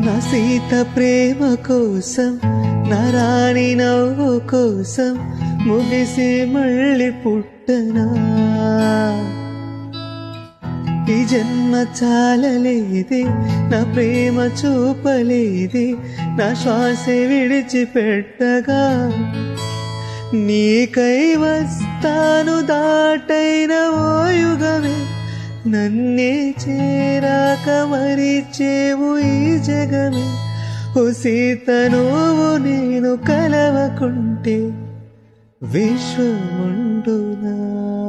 నా సీత ప్రేమ కోసం నా రాణి నవ్వు కోసం ముగిసి మళ్ళీ పుట్టనా ఈ జన్మ చాలలేదే నా ప్రేమ చూపలేదే నా శ్వాస విడిచిపెట్టగా నీకై వస్తాను దాటైన ఓ యుగమే నన్నే చేరాక మరిచేవు ఈ జగమే ఓ సీత నువ్వు నేను కలవకుంటే విశ్వముండునా